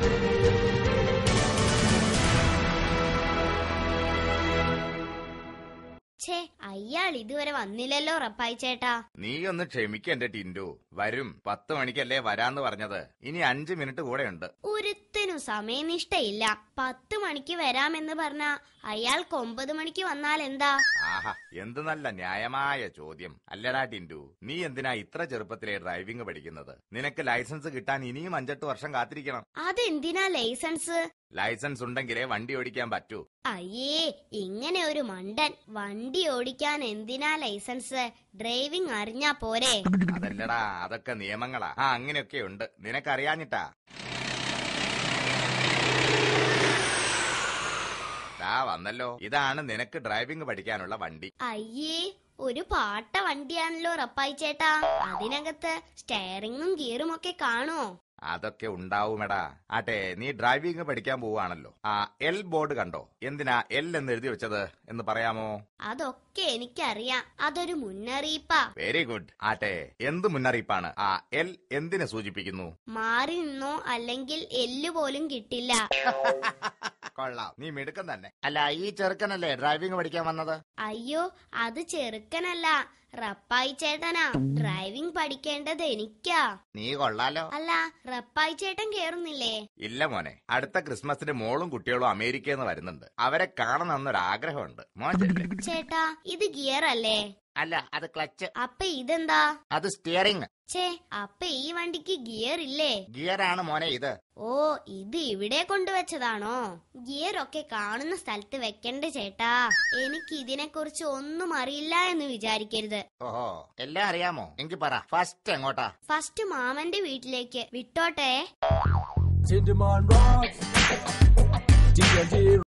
ഛേ അയാൾ ഇതുവരെ വന്നില്ലല്ലോ റപ്പായി ചേട്ടാ നീ ഒന്ന് ക്ഷമിക്കെന്റെ ടിൻഡു വരും പത്ത് മണിക്കല്ലേ വരാന്ന് പറഞ്ഞത് ഇനി അഞ്ചു മിനിറ്റ് കൂടെ ഉണ്ട് ഒരുത്തിനും സമയനിഷ്ഠയില്ല പത്ത് മണിക്ക് വരാമെന്ന് പറഞ്ഞ അയാൾക്ക് ഒമ്പത് മണിക്ക് വന്നാൽ എന്താ ആഹാ എന്ത് നല്ല ന്യായമായ ചോദ്യം അല്ലടാ ടിൻഡു നീ എന്തിനാ ഇത്ര ചെറുപ്പത്തിലെ ഡ്രൈവിംഗ് പഠിക്കുന്നത് നിനക്ക് ലൈസൻസ് കിട്ടാൻ ഇനിയും അഞ്ചെട്ട് വർഷം കാത്തിരിക്കണം അതെന്തിനാ ലൈസൻസ് ലൈസൻസ് ഉണ്ടെങ്കിലേ വണ്ടി ഓടിക്കാൻ പറ്റൂ അയ്യേ ഇങ്ങനെ ഒരു മണ്ടൻ വണ്ടി ഓടിക്കാൻ എന്തിനാ ലൈസൻസ് ഡ്രൈവിംഗ് അറിഞ്ഞാ പോരെ അതല്ലടാ അതൊക്കെ നിയമങ്ങളാ ആ അങ്ങനെയൊക്കെ ഉണ്ട് നിനക്കറിയാഞ്ഞിട്ടാ ദാ വന്നല്ലോ ഇതാണ് നിനക്ക് ഡ്രൈവിംഗ് പഠിക്കാനുള്ള വണ്ടി അയ്യേ ഒരു പാട്ട വണ്ടിയാണല്ലോ റപ്പായി ചേട്ടാ അതിനകത്ത് സ്റ്റെയറിങ്ങും ഗിയറും ഒക്കെ കാണോ അതൊക്കെ ഉണ്ടാവുമെടാ ആട്ടെ നീ ഡ്രൈവിംഗ് പഠിക്കാൻ പോവാണല്ലോ ആ എൽ ബോർഡ് കണ്ടോ എന്തിനാ എൽ എന്ന് എഴുതി വെച്ചത് എന്ന് പറയാമോ അതൊക്കെ എനിക്കറിയാം അതൊരു മുന്നറിയിപ്പാ വെരി ഗുഡ് ആട്ടെ എന്ത് മുന്നറിയിപ്പാണ് ആ എൽ എന്തിനെ സൂചിപ്പിക്കുന്നു മാറി നിന്നോ അല്ലെങ്കിൽ എല്ല് പോലും കിട്ടില്ല കൊള്ളാം നീ മിടുക്കൻ തന്നെ അല്ല ഈ ചെറുക്കനല്ലേ ഡ്രൈവിംഗ് പഠിക്കാൻ വന്നത് അയ്യോ അത് ചെറുക്കനല്ല റപ്പായി ചേട്ടനാ ഡ്രൈവിംഗ് പഠിക്കേണ്ടത് എനിക്കാ നീ കൊള്ളാലോ അല്ല റപ്പായി ചേട്ടൻ കേറുന്നില്ലേ ഇല്ല മോനെ അടുത്ത ക്രിസ്മസിന് മോളും കുട്ടികളും അമേരിക്കയിൽ നിന്ന് വരുന്നുണ്ട് അവരെ കാണണമെന്നൊരു ആഗ്രഹമുണ്ട് മോൻ ചെല്ല്. ചേട്ടാ ഇത് ഗിയർ അല്ലേ അല്ല അത് ക്ലച്ച് അപ്പൊ ഇതെന്താ അത് സ്റ്റിയറിംഗ് ഛേ അപ്പൊ ഈ വണ്ടിക്ക് ഗിയർ ഇല്ലേ ഗിയർ ആണ് മോനെ ഇത് ഓ ഇത് ഇവിടെ കൊണ്ടുവച്ചതാണോ ഗിയർ ഒക്കെ കാണുന്ന സ്ഥലത്ത് വെക്കണ്ട ചേട്ടാ എനിക്ക് ഇതിനെ കുറിച്ച് ഒന്നും അറിയില്ല എന്ന് വിചാരിക്കരുത് ഓഹോ എല്ലാം അറിയാമോ എങ്കിൽ പറ ഫസ്റ്റ് എങ്ങോട്ടാ ഫസ്റ്റ് മാമന്റെ വീട്ടിലേക്ക് വിട്ടോട്ടെ Tinderman rocks. D&D